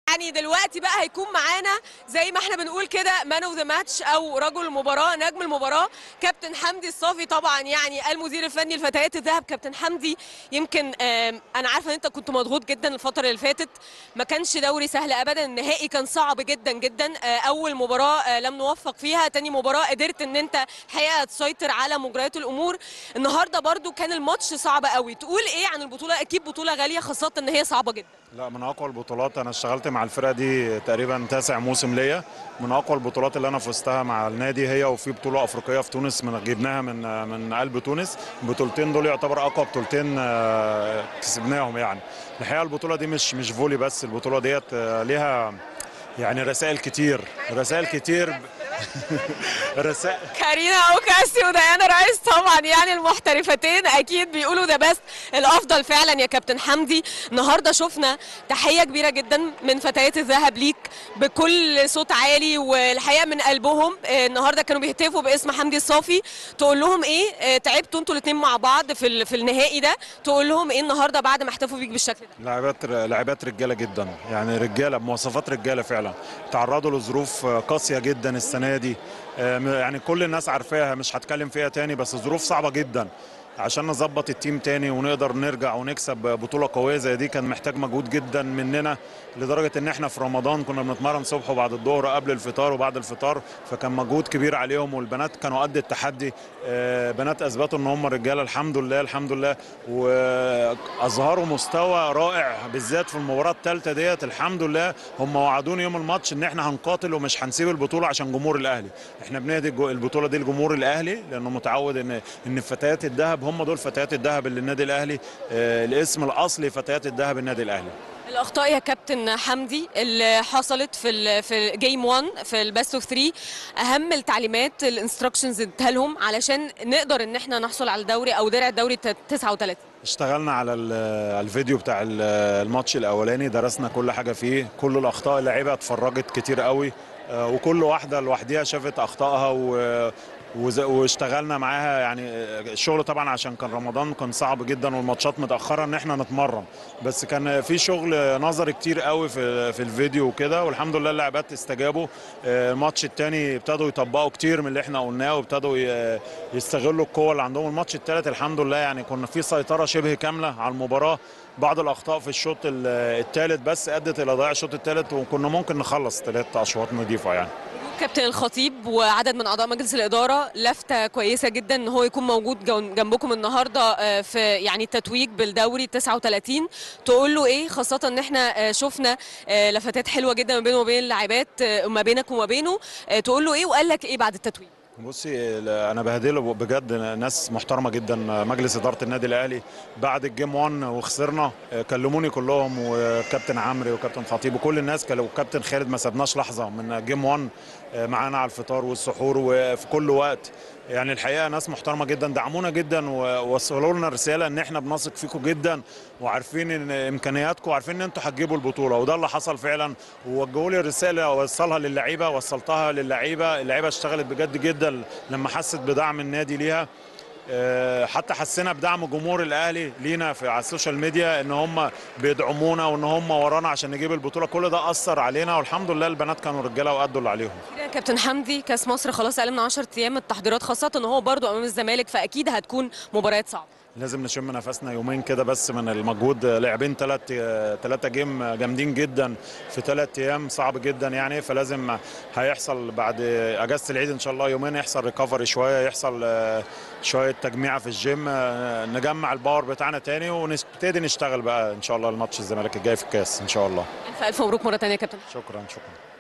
يعني دلوقتي بقى هيكون معانا زي ما احنا بنقول كده مان اوف ذا ماتش او رجل المباراه نجم المباراه كابتن حمدي الصافي طبعا يعني المدير الفني لفتيات الذهب كابتن حمدي يمكن آم، انا عارفه ان انت كنت مضغوط جدا الفتره اللي فاتت ما كانش دوري سهل ابدا النهائي كان صعب جدا جدا آه، اول مباراه آه، لم نوفق فيها تاني مباراه قدرت ان انت الحقيقه تسيطر على مجريات الامور النهارده برضو كان الماتش صعب قوي تقول ايه عن البطوله اكيد بطوله غاليه خاصه ان هي صعبه جدا لا من اقوى البطولات انا اشتغلت مع الفرقه دي تقريبا تاسع موسم ليا من اقوى البطولات اللي انا فزتها مع النادي هي وفي بطوله افريقيه في تونس من جبناها من من قلب تونس البطولتين دول يعتبر اقوى بطولتين آه، كسبناهم يعني الحقيقه البطوله دي مش مش فولي بس البطوله ديت آه، ليها يعني رسائل كتير رسائل كتير رسائل كارينا اوكاسي وديانا رايس طبعا يعني المحترفتين اكيد بيقولوا ده بس الافضل فعلا يا كابتن حمدي النهارده شفنا تحيه كبيره جدا من فتيات الذهب ليك بكل صوت عالي والحقيقه من قلبهم آه، النهارده كانوا بيهتفوا باسم حمدي الصافي تقول لهم ايه آه، تعبتوا انتوا الاثنين مع بعض في ال- في النهائي ده تقول لهم ايه النهارده بعد ما احتفوا بيك بالشكل ده لاعبات لاعبات رجاله جدا يعني رجاله بمواصفات رجاله فعلا تعرضوا لظروف قاسيه جدا السنه دي آه، يعني كل الناس عارفاها مش هتكلم فيها تاني بس ظروف صعبه جدا عشان نظبط التيم تاني ونقدر نرجع ونكسب بطوله قويه زي دي كان محتاج مجهود جدا مننا لدرجه ان احنا في رمضان كنا بنتمرن صبح وبعد الظهر قبل الفطار وبعد الفطار فكان مجهود كبير عليهم والبنات كانوا قد التحدي آه، بنات اثبتوا ان هم رجاله الحمد لله الحمد لله واظهروا مستوى رائع بالذات في المباراه الثالثه ديت الحمد لله هم وعدوني يوم الماتش ان احنا هنقاتل ومش هنسيب البطوله عشان جمهور الاهلي احنا بنهدي الجو- البطوله دي لجمهور الاهلي لانه متعود ان ان فتيات الذهب هم دول فتيات الذهب اللي النادي الاهلي آه، الاسم الاصلي فتيات الذهب النادي الاهلي الاخطاء يا كابتن حمدي اللي حصلت في ال في جيم 1 في البيست اوف 3 اهم التعليمات الانستراكشنز اديتها لهم علشان نقدر ان احنا نحصل على الدوري او درع الدوري 39 اشتغلنا على ال- الفيديو بتاع ال- الماتش الاولاني درسنا كل حاجه فيه كل الاخطاء اللعيبه اتفرجت كتير قوي آه، وكل واحده لوحديها شافت اخطائها و وز- واشتغلنا معاها يعني الشغل طبعا عشان كان رمضان كان صعب جدا والماتشات متاخره ان احنا نتمرن بس كان في شغل نظري كتير قوي في في الفيديو وكده والحمد لله اللاعبات استجابوا آه، الماتش الثاني ابتدوا يطبقوا كتير من اللي احنا قلناه وابتدوا ي- يستغلوا القوه اللي عندهم الماتش الثالث الحمد لله يعني كنا في سيطره شبه كامله على المباراه بعض الاخطاء في الشوط الثالث بس ادت الى ضياع الشوط الثالث وكنا ممكن نخلص ثلاث اشواط نظيفه يعني كابتن الخطيب وعدد من اعضاء مجلس الاداره لفته كويسه جدا ان هو يكون موجود جون- جنبكم النهارده آه، في يعني التتويج بالدوري 39 تقول له ايه خاصه ان احنا آه، شفنا آه، لفتات حلوه جدا ما بينه وبين اللاعبات آه، وما بينك وما بينه آه، تقول له ايه وقال لك ايه بعد التتويج بصي انا بهدله بجد ناس محترمه جدا مجلس اداره النادي الاهلي بعد الجيم 1 وخسرنا كلموني كلهم وكابتن عمرو وكابتن خطيب وكل الناس كانوا- وكابتن خالد ما سابناش لحظه من جيم 1 معانا على الفطار والسحور وفي كل وقت يعني الحقيقه ناس محترمه جدا دعمونا جدا ووصلوا لنا رساله ان احنا بنثق فيكم جدا وعارفين ان امكانياتكم وعارفين ان انتوا هتجيبوا البطوله وده اللي حصل فعلا ووجهوا لي الرساله اوصلها للعيبه وصلتها للعيبه اللعيبه اشتغلت بجد جدا لما حست بدعم النادي ليها آه، حتى حسينا بدعم جمهور الاهلي لينا في على السوشيال ميديا ان هم بيدعمونا وان هم ورانا عشان نجيب البطوله كل ده اثر علينا والحمد لله البنات كانوا رجاله وادوا اللي عليهم كده يا كابتن حمدي كاس مصر خلاص اقل من 10 ايام التحضيرات خاصه ان هو برضو امام الزمالك فاكيد هتكون مباريات صعبه لازم نشم نفسنا يومين كده بس من المجهود لاعبين ثلاث ثلاثة جيم جامدين جدا في ثلاث ايام صعب جدا يعني فلازم هيحصل بعد اجازه العيد ان شاء الله يومين يحصل ريكفري شويه يحصل آه، شويه تجميعه في الجيم آه، نجمع الباور بتاعنا تاني ونبتدي نشتغل بقى ان شاء الله الماتش الزمالك الجاي في الكاس ان شاء الله الف الف مبروك مره ثانيه يا كابتن شكرا شكرا